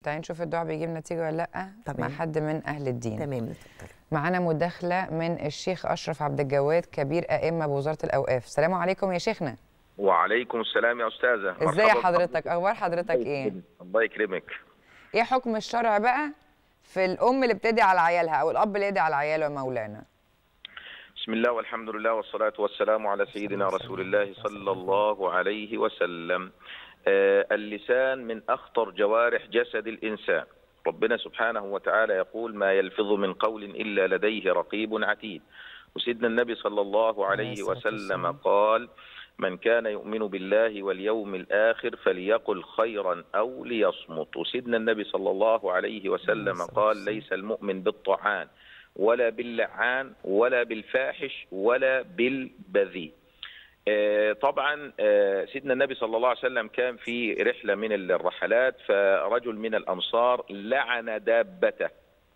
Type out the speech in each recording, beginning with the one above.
تعالي نشوف الدعاء بيجيب نتيجه ولا لا مع تمام. حد من اهل الدين تمام اتفضلي معانا مداخله من الشيخ اشرف عبد الجواد كبير ائمه بوزاره الاوقاف السلام عليكم يا شيخنا وعليكم السلام يا استاذه ازاي مرحبا حضرتك اخبار حضرتك الله ايه يكرمك. الله يكرمك ايه حكم الشرع بقى في الام اللي بتدعي على عيالها او الاب اللي يدعي على عياله يا مولانا بسم الله والحمد لله والصلاه والسلام على سيدنا رسول الله صلى الله عليه وسلم آه اللسان من اخطر جوارح جسد الانسان ربنا سبحانه وتعالى يقول ما يلفظ من قول الا لديه رقيب عتيد وسيدنا النبي صلى الله عليه عليه الصلاة وسلم والسلام. قال من كان يؤمن بالله واليوم الآخر فليقل خيرا أو ليصمت وسيدنا النبي صلى الله عليه وسلم الصلاة قال والسلام. ليس المؤمن بالطعان ولا باللعان ولا بالفاحش ولا بالبذيء آه، طبعا آه، سيدنا النبي صلى الله عليه وسلم كان في رحلة من الرحلات فرجل من الأنصار لعن دابته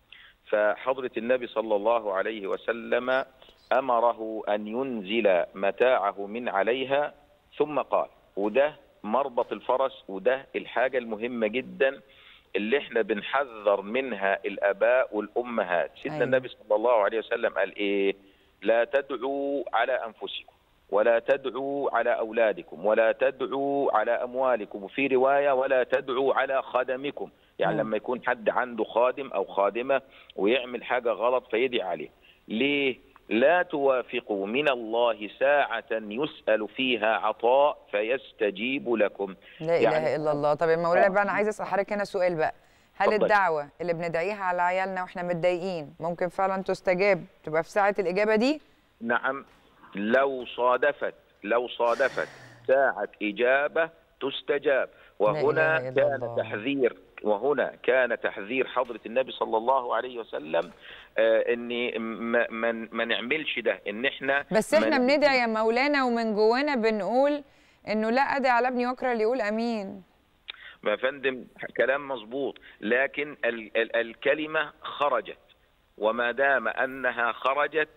فحضرة النبي صلى الله عليه وسلم أمره أن ينزل متاعه من عليها ثم قال وده مربط الفرس وده الحاجة المهمة جدا اللي احنا بنحذر منها الآباء والأمهات سيدنا أيوة. النبي صلى الله عليه وسلم قال إيه لا تدعوا على أنفسكم ولا تدعوا على أولادكم ولا تدعوا على أموالكم وفي رواية ولا تدعوا على خدمكم يعني مم. لما يكون حد عنده خادم أو خادمة ويعمل حاجة غلط فيدعي عليه ليه لا توافقوا من الله ساعة يسأل فيها عطاء فيستجيب لكم لا يعني- اله الا الله طب يا مولانا آه. بقى انا عايزه اسال حضرتك هنا سؤال بقى هل اتفضلي. الدعوه اللي بندعيها على عيالنا واحنا متضايقين ممكن فعلا تستجاب تبقى في ساعه الاجابه دي نعم لو صادفت لو صادفت ساعة إجابة تستجاب وهنا إله إلا كان الله. تحذير وهنا كان تحذير حضرة النبي صلى الله عليه وسلم آه ان ما, ما, ما نعملش ده ان احنا بس ما احنا ن- بندعي يا مولانا ومن جوانا بنقول انه لا ادعي على ابني واكره اللي يقول امين ما فندم كلام مظبوط لكن ال ال الكلمة خرجت وما دام أنها خرجت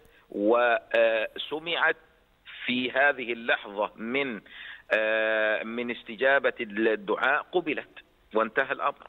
وسمعت في هذه اللحظة من آه، من استجابة الدعاء قبلت وانتهى الأمر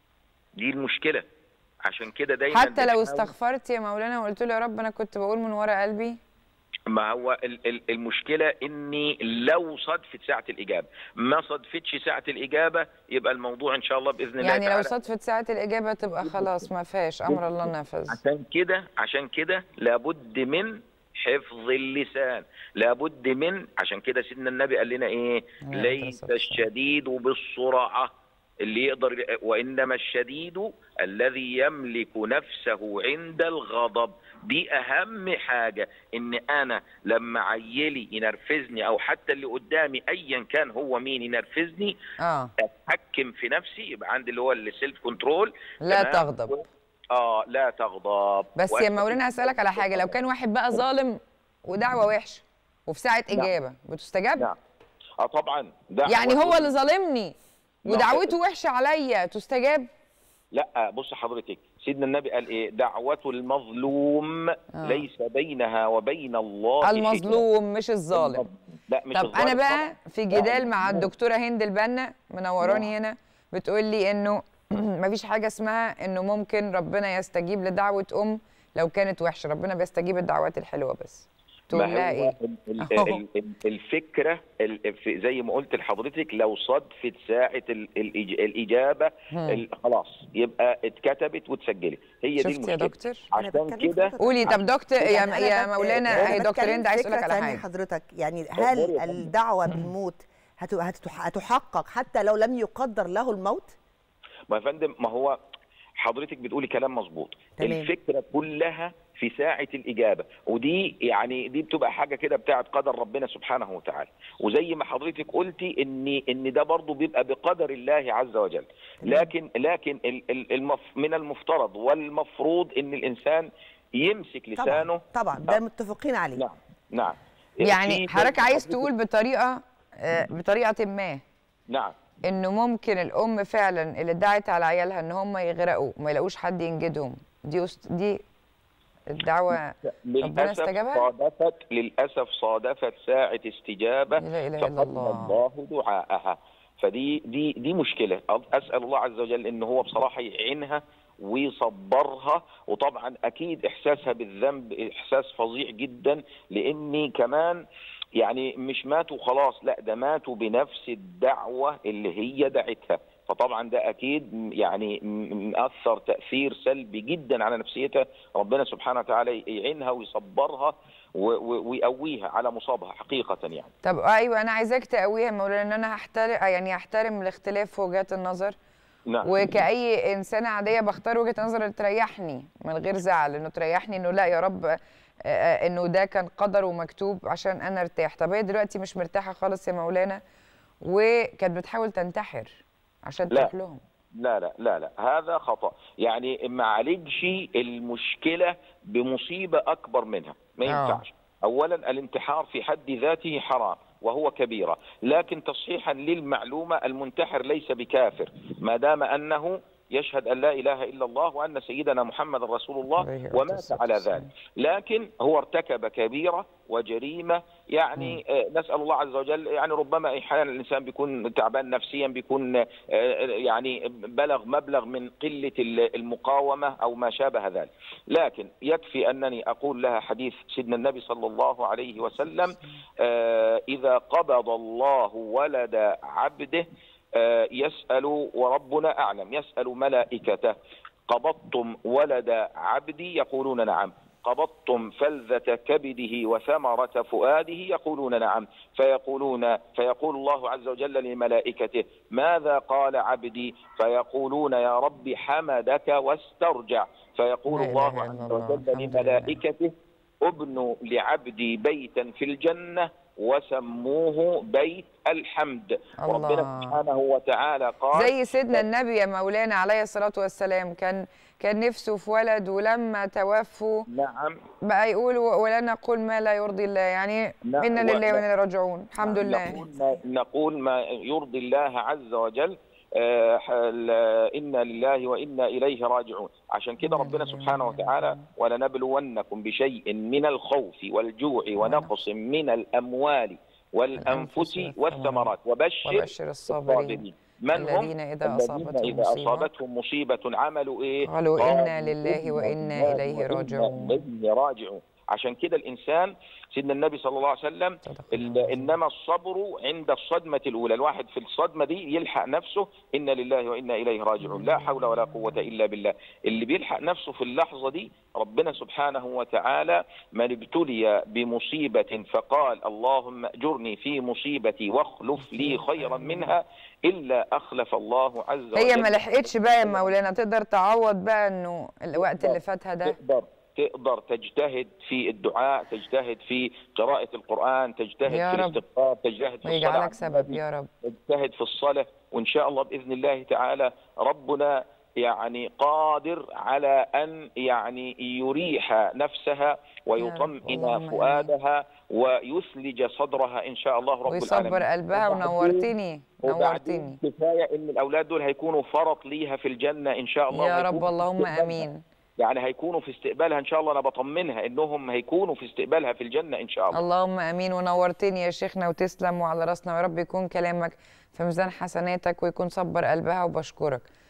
دي المشكلة عشان كده دايما حتى لو بنحاول- استغفرت يا مولانا وقلت له يا رب انا كنت بقول من ورا قلبي ما هو ال- ال- المشكلة اني لو صدفت ساعة الإجابة ما صدفتش ساعة الإجابة يبقى الموضوع إن شاء الله بإذن الله يعني لو تعالى صدفت ساعه الاجابه تبقى خلاص ما فيهاش امر الله نفذ عشان كده عشان كده لابد من حفظ اللسان لابد من عشان كده سيدنا النبي قال لنا ايه عليه ليس الصلاة والسلام. الشديد بالسرعه اللي يقدر وانما الشديد الذي يملك نفسه عند الغضب دي اهم حاجه ان انا لما عيلي ينرفزني او حتى اللي قدامي ايا كان هو مين ينرفزني اه اتحكم في نفسي يبقى عندي اللي هو السيلف كنترول لا تمام؟ تغضب اه لا تغضب بس يا وأكد- مولانا هسألك على حاجة لو كان واحد بقى ظالم ودعوة وحشة وفي ساعة نعم. إجابة بتستجاب؟ نعم اه طبعا دعوة يعني هو اللي ظالمني نعم. ودعوته وحشة عليا تستجاب؟ لا بص حضرتك سيدنا النبي قال ايه دعوة المظلوم آه. ليس بينها وبين الله حجاب. المظلوم مش الظالم لا مش طب الظالم أنا بقى طبعاً. في جدال لا، مع لا. الدكتورة هند البنا منوراني هنا بتقول لي إنه مفيش حاجة اسمها إنه ممكن ربنا يستجيب لدعوة أم لو كانت وحشة ربنا بيستجيب الدعوات الحلوة بس تقول ما لها هو إيه؟ ال- ال- أهو. ال- ال- الفكرة ال- في- زي ما قلت لحضرتك لو صدفت ساعة ال- الإج- الإجابة مم. ال- خلاص يبقى اتكتبت واتسجلت هي دي شفت يا المشكلة دكتور؟ أنا عشان بتكلم كده في قولي طب دكتور يا, يعني أنا يا بت- مولانا أنا هي دكتور بتكلم هند عايز فكرة تقول لك على تانية حاجة حضرتك يعني اتفضلي هل يا فندم. الدعوة بالموت هت- هتتح- هتحقق حتى لو لم يقدر له الموت؟ ما يا فندم ما هو حضرتك بتقولي كلام مظبوط تمام. الفكره كلها في ساعه الاجابه ودي يعني دي بتبقى حاجه كده بتاعه قدر ربنا سبحانه وتعالى وزي ما حضرتك قلتي ان ان ده برضه بيبقى بقدر الله عز وجل تمام. لكن لكن ال- ال- المف من المفترض والمفروض ان الانسان يمسك لسانه طبعا طبعا ده متفقين عليه نعم نعم يعني في- حضرتك عايز تقول بطريقه آه، بطريقه ما نعم انه ممكن الام فعلا اللي ادعت على عيالها ان هم يغرقوا وما يلاقوش حد ينجدهم دي أست... دي الدعوه ربنا للاسف استجابها صادفت للاسف صادفت ساعه استجابه لا اله الا فقبل الله الله دعاءها فدي دي دي مشكله اسال الله عز وجل ان هو بصراحه يعينها ويصبرها وطبعا اكيد احساسها بالذنب احساس فظيع جدا لاني كمان يعني مش ماتوا خلاص لا ده ماتوا بنفس الدعوه اللي هي دعتها فطبعا ده اكيد يعني مأثر تاثير سلبي جدا على نفسيتها ربنا سبحانه وتعالى يعينها ويصبرها و- و- ويقويها على مصابها حقيقه يعني طب ايوه انا عايزاك تقويها يا مولانا ان انا هحترم يعني احترم الاختلاف في وجهات النظر نعم وكأي إنسانة عادية بختار وجهة نظر اللي تريحني من غير زعل إنه تريحني إنه لا يا رب آه، آه، إنه ده كان قدر ومكتوب عشان أنا ارتاح طب هي دلوقتي مش مرتاحة خالص يا مولانا وكانت بتحاول تنتحر عشان لا. تروح لهم لا لا لا لا هذا خطأ يعني ما عالجش المشكلة بمصيبة أكبر منها ما آه. ينفعش أولا الانتحار في حد ذاته حرام وهو كبيرة لكن تصحيحا للمعلومة المنتحر ليس بكافر ما دام أنه يشهد أن لا إله إلا الله وأن سيدنا محمد رسول الله عليه الصلاة ومات على والسلام. ذلك لكن هو ارتكب كبيرة وجريمة يعني آه، نسأل الله عز وجل يعني ربما أحيانا الإنسان بيكون تعبان نفسيا بيكون آه، يعني بلغ مبلغ من قلة المقاومة أو ما شابه ذلك لكن يكفي أنني أقول لها حديث سيدنا النبي صلى الله عليه وسلم آه، إذا قبض الله ولد عبده آه، يسأل وربنا أعلم يسأل ملائكته قبضتم ولد عبدي يقولون نعم قبضتم فلذة كبده وثمرة فؤاده يقولون نعم فيقولون فيقول الله عز وجل لملائكته ماذا قال عبدي فيقولون يا رب حمدك واسترجع فيقول لا الله إله عز إلا الله. وجل الحمد لله. لملائكته ابنوا لعبدي بيتا في الجنة وسموه بيت الحمد الله. ربنا سبحانه وتعالى قال زي سيدنا النبي يا مولانا عليه الصلاة والسلام كان كان نفسه في ولد ولما توفوا نعم بقى يقول و- ولا نقول ما لا يرضي الله يعني لا، إنا لله ولا- وإنا إليه راجعون الحمد لله نقول ما, نقول ما يرضي الله عز وجل آه، ال- إنا لله وإنا إليه راجعون عشان كده ربنا سبحانه وتعالى ولنبلونكم بشيء من الخوف والجوع ونقص من الأموال والأنفس والثمرات وبشر وبشر الصابرين من هم الذين إذا الذين أصابتهم إذا مصيبة أصابتهم مصيبة عملوا إيه قالوا إنا قالوا لله وإنا إليه وإنا راجعون. إليه راجعون عشان كده الإنسان سيدنا النبي صلى الله عليه وسلم صدق ال- الله العظيم. انما الصبر عند الصدمه الاولى الواحد في الصدمه دي يلحق نفسه انا لله وانا اليه راجعون لا حول ولا قوه الا بالله اللي بيلحق نفسه في اللحظه دي ربنا سبحانه وتعالى من ابتلي بمصيبه فقال اللهم اجرني في مصيبتي واخلف لي خيرا منها الا اخلف الله عز وجل هي ما لحقتش بقى يا مولانا تقدر تعوض بقى انه الوقت اللي فاتها ده تقدر تقدر تجتهد في الدعاء تجتهد في قراءة القرآن تجتهد يا في رب. الاستغفار تجتهد في الصلاة على ويجعلك سبب النبي، يا رب تجتهد في الصلاة وإن شاء الله بإذن الله تعالى ربنا يعني قادر على أن يعني يريح نفسها ويطمئن اللهم فؤادها ويثلج صدرها إن شاء الله رب ويصبر العالمين قلبها وبعدين- ونورتني وبعدين نورتني كفاية إن الأولاد دول هيكونوا فرط ليها في الجنة إن شاء الله يا رب وهيكونوا في اللهم استقبالها. امين يعني هيكونوا في استقبالها ان شاء الله انا بطمنها انهم هيكونوا في استقبالها في الجنه ان شاء الله اللهم امين ونورتني يا شيخنا وتسلم وعلى راسنا ويا رب يكون كلامك في ميزان حسناتك ويكون صبر قلبها وبشكرك